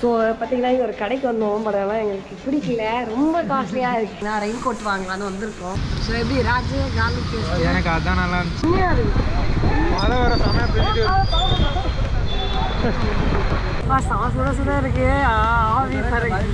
So பார்த்தீங்கன்னா இங்கே ஒரு கடைக்கு வந்தோம் பட் அதெல்லாம் எங்களுக்கு பிடிக்கல ரொம்ப காஸ்ட்லியாக இருக்கு நான் ரெயின் கோட் வாங்கலாம்னு வந்திருக்கோம் ஸோ எப்படி ராஜு காலி டேஸ்ட் எனக்கு அதான் நல்லா இருந்துச்சு உண்மையாக இருக்கு மழை வர சமயம் பெய்யுது பா சம சுட சுட இருக்கு ஆ, ஆவி பாருங்க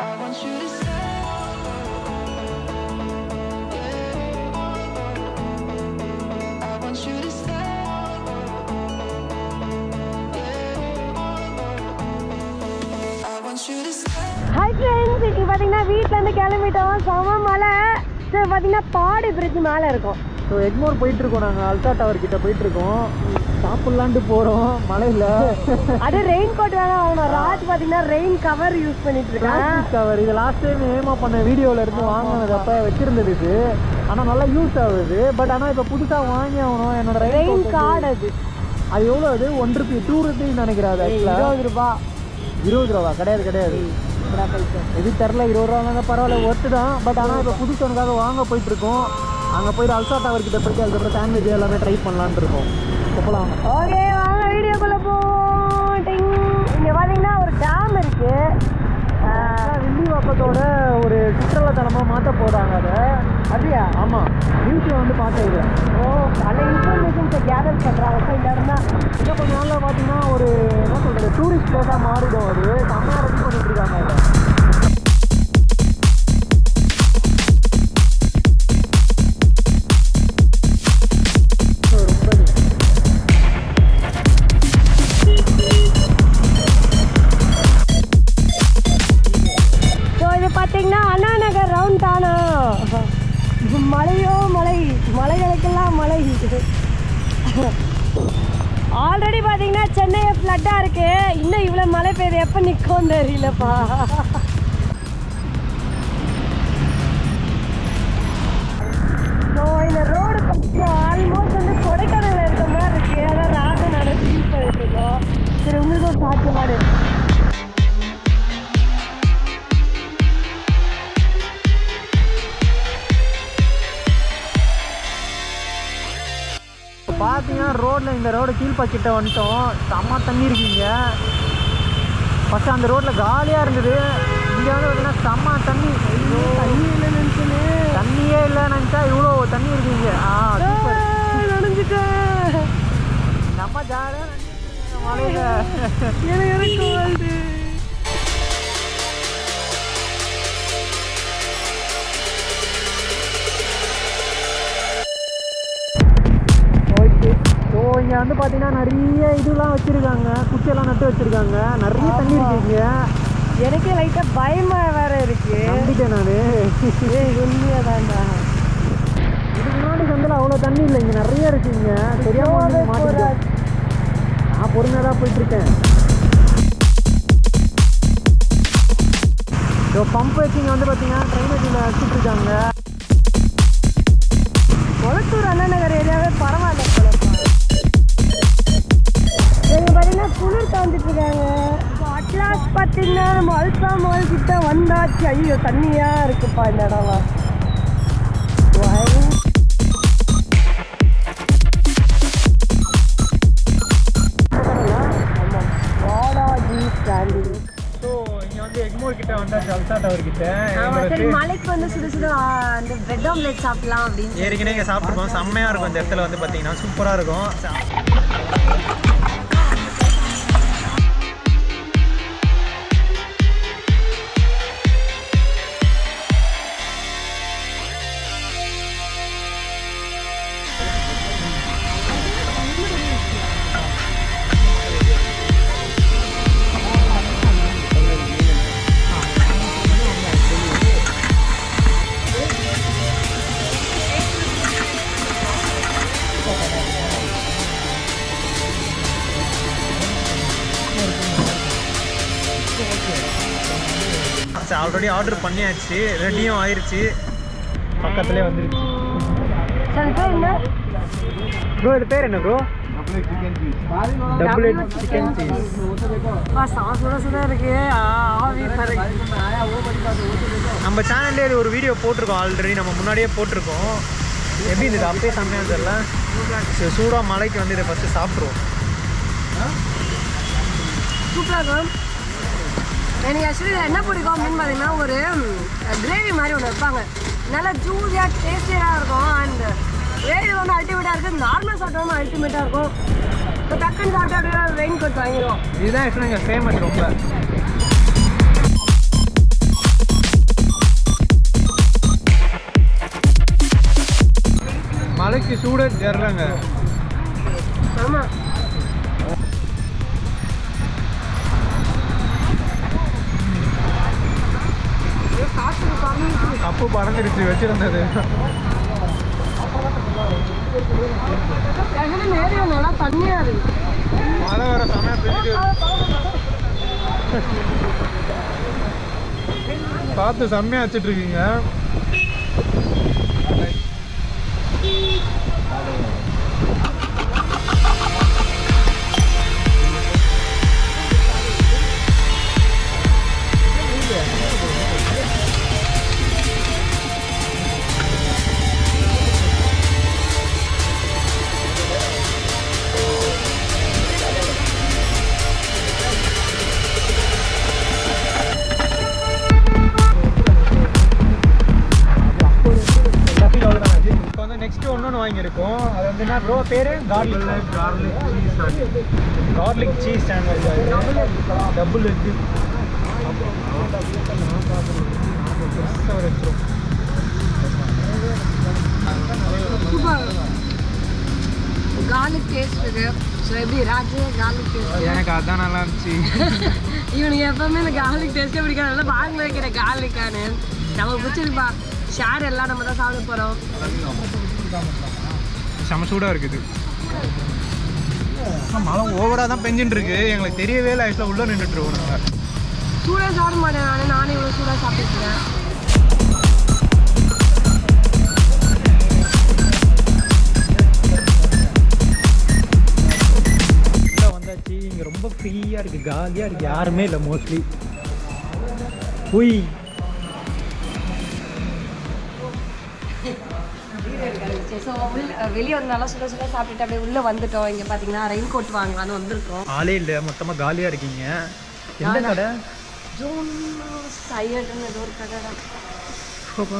ஹாய் ஃப்ரெண்ட்ஸ் இன்னைக்கு பார்த்தீங்கன்னா வீட்டிலேருந்து கிளம்பிட்டோம் செம மழை சரி பார்த்தீங்கன்னா பாடி பிரிட்ஜ் மேலே இருக்கும் ஸோ எக்மோர் போயிட்டு இருக்கோம் நாங்கள் அல்டா டவர் கிட்ட போயிட்டு இருக்கோம் சாப்பிட்லான்ட்டு போகிறோம் மழையில் அது ரெயின் கோட் வேணாம் வாங்கணும் ராஜ் பார்த்தீங்கன்னா ரெயின் கவர் யூஸ் பண்ணிட்டு இருக்கான் பிளாஸ்டிக் கவர் இது லாஸ்ட் டைம் ஏமா பண்ண வீடியோவில் இருந்து வாங்கினது அப்போ வச்சிருந்தது இது ஆனால் நல்லா யூஸ் ஆகுது பட் ஆனால் இப்போ புதுசாக வாங்கி ஆகணும் என்னோட ரெயின் ரெயின் கார்டு அது அது எவ்வளோ அது ஒன் ருபி டூ ருபீஸ் நினைக்கிறேன் அது ஆக்சுவலாக இருபது ரூபா இருபது ரூபா கிடையாது கிடையாது இது தெரில இருபது ரூபா இருந்தால் பரவாயில்ல ஒர்த்து தான் பட் ஆனால் இப்போ புதுசு எனக்காக வாங்க போயிட்டு இருக்கோம் அங்கே போயிட்டு அல்சா டவர் கிட்ட போயிட்டு அதுக்கப்புறம் சாண்ட்விச் எல்லாமே ட்ரை பண்ணலான்னு இருக்கோம் போகலாம் ஓகே வாங்க வீடியோக்குள்ள போட்டிங் இங்க பாத்தீங்கன்னா ஒரு டேம் இருக்கு வில்லிவாக்கத்தோட ஒரு சுற்றுலாத்தலமாக மாற்ற போகிறாங்க அதை அப்படியா ஆமாம் நியூஸில் வந்து பார்த்தது ஓ பல இன்ஃபர்மேஷன்ஸை கேதர் பண்றாங்க ஸோ இந்த இடம் தான் இன்னும் கொஞ்ச நாளில் பார்த்தீங்கன்னா ஒரு என்ன சொல்கிறது டூரிஸ்ட் பிளேஸாக மாறிடும் அது செம்மையாக ரெடி பண்ணிட்டு இருக்காங்க அதை ஸோ இது பார்த்தீங்கன்னா அண்ணா நகர் ரவுண்ட் தானா மலையோ மலை மலைகளுக்கெல்லாம் மலை ஆல்ரெடி பார்த்தீங்கன்னா சென்னையை ஃப்ளட்டாக இருக்கு இன்னும் இவ்வளோ மழை பெய்யுது எப்போ நிற்கும் தெரியலப்பா ஸோ இந்த ரோடு கொஞ்சம் ஆல்மோஸ்ட் வந்து கொடைக்கானல் இருக்க மாதிரி இருக்கு அதான் ராஜன் நட ஃபீல் பண்ணிட்டு இருக்கோம் சரி உங்களுக்கு ஒரு சாட்சி மாடு பார்த்தீங்கன்னா ரோட்டில் இந்த ரோடு கீழ்ப்பாக்கிட்ட வந்துட்டோம் செம்ம தண்ணி இருக்கீங்க ஃபஸ்ட்டு அந்த ரோட்டில் காலியாக இருந்தது இங்கே வந்து பார்த்தீங்கன்னா செம்ம தண்ணி ஐயோ, தண்ணி இல்லை நினைச்சுன்னு தண்ணியே இல்லை நினச்சா இவ்வளோ தண்ணி இருக்கீங்க ஆ சூப்பர் நனைஞ்சிட்டேன் நம்ம ஜாலியாக மழையில் எனக்கு எனக்கு வருது ஓகே ஸோ இங்கே வந்து பார்த்தீங்கன்னா நிறைய இதெல்லாம் வச்சுருக்காங்க குச்சியெல்லாம் நட்டு வச்சுருக்காங்க நிறைய தண்ணி இருக்கீங்க எனக்கே லைட்டாக பயமா வேற இருக்கு நம்பிட்டேன் நான் ஏய் உண்மையாதான்டா இதுக்கு முன்னாடி சந்தில் அவ்வளோ தண்ணி இல்லை இங்கே நிறைய இருக்குங்க தெரியாம வந்து மாட்டிக்கிட்டேன் நான் பொறுமையாக தான் போயிட்டுருக்கேன் ஸோ பம்ப் வச்சிங்க வந்து பார்த்தீங்கன்னா ட்ரைனேஜில் வச்சுட்டு இருக்காங்க கொளத்தூர் அண்ணா நகர் ஏரியாவே பரவாயில்ல போலப்பா எங்க பார்த்தீங்கன்னா குளிர் காந்துட்டு இருக்காங்க அட்லாஸ் பார்த்தீங்கன்னா நம்ம அல்சா மால் கிட்ட வந்தாச்சு ஐயோ தண்ணியா இருக்குப்பா இந்த இடம்லாம் வய- ஆமா. பாலாஜி ஸ்டாண்டிங் ஸோ இங்கே வந்து எக்மோர் கிட்ட வந்தாச்சு அல்சா டவர் கிட்ட ஆமா சரி மலைக்கு வந்து சுட சுட ஆ, அந்த பிரெட் ஆம்லெட் சாப்பிடலாம் அப்படின்னு ஏற்கனவே இங்கே சாப்பிட்ருக்கோம் செம்மையாக இருக்கும் இந்த இடத்துல வந்து பார்த்தீங்கன்னா சூப்பராக இருக்கும் ஆல்ரெடி ஆர்டர் பண்ணியாச்சு ரெடியும் ஆயிருச்சு பக்கத்துலேயே வந்துருச்சு சரி பேர் என்ன ப்ரோ இது பேர் என்ன bro double egg chicken cheese பா சாம சுட சுட இருக்கு ஆ, ஆவி பாருங்க நம்ம சேனல்லே இது ஒரு வீடியோ போட்டிருக்கோம் ஆல்ரெடி நம்ம முன்னாடியே போட்டிருக்கோம் எப்படி இருந்தது அப்பயே செம்மையாக தெரியல சரி சூடாக மலைக்கு வந்து இதை ஃபஸ்ட்டு சாப்பிட்ருவோம் சூப்பராக இருக்கும் எனக்கு ஆக்சுவலி என்ன பிடிக்கும் அப்படின்னு பார்த்தீங்கன்னா ஒரு கிரேவி மாதிரி ஒன்று வைப்பாங்க நல்லா ஜூஸியாக டேஸ்டியாக இருக்கும் அண்ட் கிரேவி வந்து அல்டிமேட்டாக இருக்குது நார்மல் சாப்பிட்டாலும் அல்டிமேட்டாக இருக்கும் இப்போ டக்குன்னு சாப்பிட்டு அப்படியே ரெயின் கோட் வாங்கிடுவோம் இதுதான் ஆக்சுவலாக இங்கே ஃபேமஸ் ரொம்ப மலைக்கு சூட தெரிலங்க ஆமாம் காசு கம்மி கப்பு பறந்துடுச்சு வச்சிருந்தது ஆக்சுவலி மேலே நல்லா தண்ணியாக இருக்குது மழை வர சமயம் பெஞ்சிட்டு பார்த்து செம்மையா வச்சுட்டு இருக்கீங்க இப்போ வந்து நெக்ஸ்ட் ஒன்னொன்று வாங்கியிருக்கோம் அது வந்து என்ன ப்ரோ பேரு garlic garlic cheese garlic cheese sandwich double எக்கு சூப்பர் கார்லிக் டேஸ்ட் இருக்கு ஸோ எப்படி ராஜு கார்லிக் டேஸ்ட் எனக்கு அதான் நல்லா இருந்துச்சு இவனுக்கு எப்பவுமே இந்த கார்லிக் டேஸ்ட்டே பிடிக்காது வாங்க வைக்கிற கார்லிக்கானு நமக்கு பிடிச்சிருப்பா ஷேர் எல்லாம் நம்ம தான் சாப்பிட போகிறோம் செம சூடாக இருக்குது மழை ஓவராக தான் பெஞ்சுட்டு இருக்கு எங்களுக்கு தெரியவே இல்லை ஆக்சுவலாக உள்ளே நின்றுட்டு இருக்கோம் நாங்கள் சூடாக சாப்பிட மாட்டேன் நானே நானே இவ்வளோ சூடாக சாப்பிட்டுருக்கேன் உள்ளே வந்தாச்சு இங்கே ரொம்ப ஃப்ரீயாக இருக்குது காலியாக இருக்குது யாருமே இல்லை மோஸ்ட்லி உய் ஸோ வெளியே வந்து நல்லா சுட சுட சாப்பிட்டுட்டு அப்படியே உள்ளே வந்துட்டோம் இங்கே பார்த்தீங்கன்னா ரெயின் கோட் வாங்கலாம்னு வந்திருக்கோம் ஆளே இல்லை மொத்தமாக காலியாக இருக்கீங்க எந்த கடை ஜூன் சையட்னு ஏதோ ஒரு கடை அப்பா.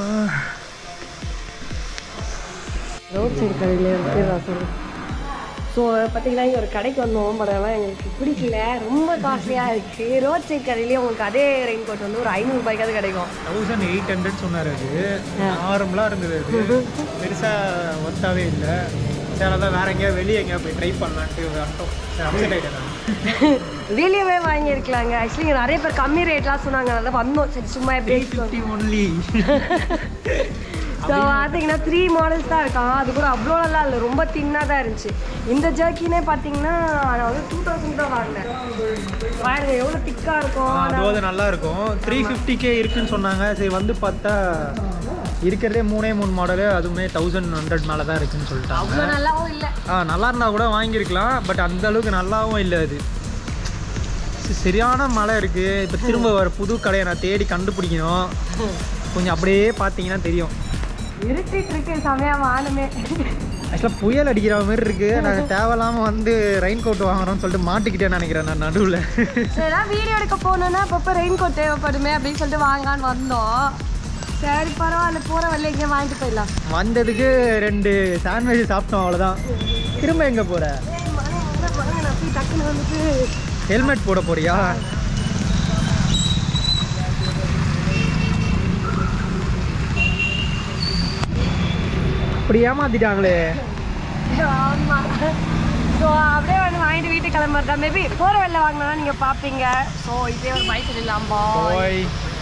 ரோட் சைடு கடையில் இருக்குதா சொல்லு ஸோ பார்த்தீங்கன்னா இங்கே ஒரு கடைக்கு வந்தோம் பட் அதெல்லாம் எங்களுக்கு பிடிக்கல ரொம்ப காஸ்ட்லியாக இருக்குது ரோட் சைடு கடையிலேயே உங்களுக்கு அதே ரெயின் கோட் வந்து ஒரு ஐநூறுபாய்க்காவது கிடைக்கும் தௌசண்ட் எயிட் ஹண்ட்ரட் சொன்னார் அது நார்மலாக இருந்தது அது பெருசாக ஒர்த்தாவே இல்லை சரி அதான் வேற எங்கேயா வெளியே எங்கேயா போய் ட்ரை பண்ணலான்ட்டு வந்துட்டோம் சரி அப்செட் ஆகிட்டேன் நான் வெளியவே வாங்கியிருக்கலாங்க ஆக்சுவலி இங்கே நிறைய பேர் கம்மி ரேட்லாம் சொன்னாங்க அதனால வந்தோம் சரி சும்மா எப்படி ஃபிஃப்டி ஒன்லி ஸோ பார்த்தீங்கன்னா த்ரீ மாடல்ஸ் தான் இருக்கான் அது கூட அவ்வளோ நல்லா இல்லை ரொம்ப தின்னாக தான் இருந்துச்சு இந்த ஜர்க்கினே பார்த்தீங்கன்னா நான் வந்து டூ தௌசண்ட் தான் வாங்கினேன் பாருங்க எவ்வளோ திக்காக இருக்கும் ஆனா- அது நல்லா இருக்கும் த்ரீ ஃபிஃப்டிக்கே இருக்குன்னு சொன்னாங்க சரி வந்து பார்த்தா இருக்கிறதே மூணே மூணு மாடலு அதுவுமே தௌசண்ட் ஹண்ட்ரட் மேலே தான் இருக்குன்னு சொல்லிட்டாங்க அவ்வளோ நல்லாவும் இல்லை ஆ நல்லா இருந்தால் கூட வாங்கியிருக்கலாம் பட் அந்த அளவுக்கு நல்லாவும் இல்லை அது சி- சரியான மழை இருக்குது இப்போ திரும்ப வர புது கடையை நான் தேடி கண்டுபிடிக்கணும் கொஞ்சம் அப்படியே பார்த்தீங்கன்னா தெரியும் இருட்டிட்டு இருக்கு செமையா வானமே ஆக்சுவலாக புயல் அடிக்கிற மாதிரி இருக்குது நாங்கள் தேவையில்லாமல் வந்து ரெயின் கோட் வாங்குறோம்னு சொல்லிட்டு மாட்டிக்கிட்டேன்னு நினைக்கிறேன் நான் நடுவில் சரி வீடியோ எடுக்க போனோன்னா அப்பப்போ ரெயின் கோட் தேவைப்படுமே அப்படின்னு சொல்லிட்டு வாங்கலான்னு வந்தோம் சரி பரவாயில்ல போகிற வழியில எங்கேயும் வாங்கிட்டு போயிடலாம் வந்ததுக்கு ரெண்டு சாண்ட்விச் சாப்பிட்டோம் அவ்வளோதான் திரும்ப எங்கே போகிற ஏய், மழை வந்தா பாருங்க, நான் போய் டக்குன்னு வந்துட்டு ஹெல்மெட் போட போறியா அப்படி ஏமாத்திட்டாங்களே ஆமா ஸோ அப்படியே வந்து வாங்கிட்டு வீட்டுக்கு கிளம்புறதா மேபி போகிற வெளில வாங்கினா நீங்கள் பார்ப்பீங்க ஸோ இதே ஒரு பைக் இல்லாமல் போய்